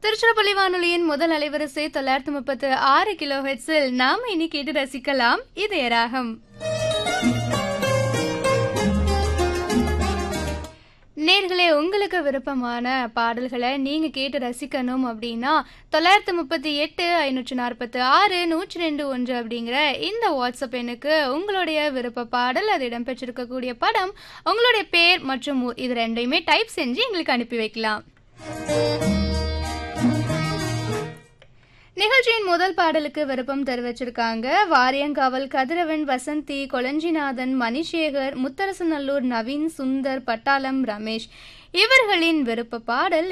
திருச்சிராப்பள்ளி வானொலியின் முதல் அலைவரிசை தொள்ளாயிரத்தி முப்பத்து ஆறு கிலோ ஹெட்ஸில் நாம இனி கேட்டு ரசிக்கலாம் இதய ராகம் நேர்களே உங்களுக்கு விருப்பமான பாடல்களை நீங்க கேட்டு ரசிக்கணும் அப்படின்னா தொள்ளாயிரத்தி முப்பத்தி எட்டு ஐநூற்றி நாற்பத்தி ஆறு நூற்றி ரெண்டு ஒன்று அப்படிங்கிற இந்த வாட்ஸ்அப் எண்ணுக்கு உங்களுடைய விருப்ப பாடல் அது இடம்பெற்றிருக்கக்கூடிய படம் உங்களுடைய பேர் மற்றும் ஊர் இது ரெண்டையுமே டைப் செஞ்சு எங்களுக்கு அனுப்பி வைக்கலாம் நிகழ்ச்சியின் முதல் பாடலுக்கு விருப்பம் தெரிவிச்சிருக்காங்க வாரியங்காவல் கதிரவன் வசந்தி கொளஞ்சிநாதன் மணிசேகர் முத்தரசநல்லூர் நவீன் சுந்தர் பட்டாளம் ரமேஷ் இவர்களின் விருப்ப பாடல்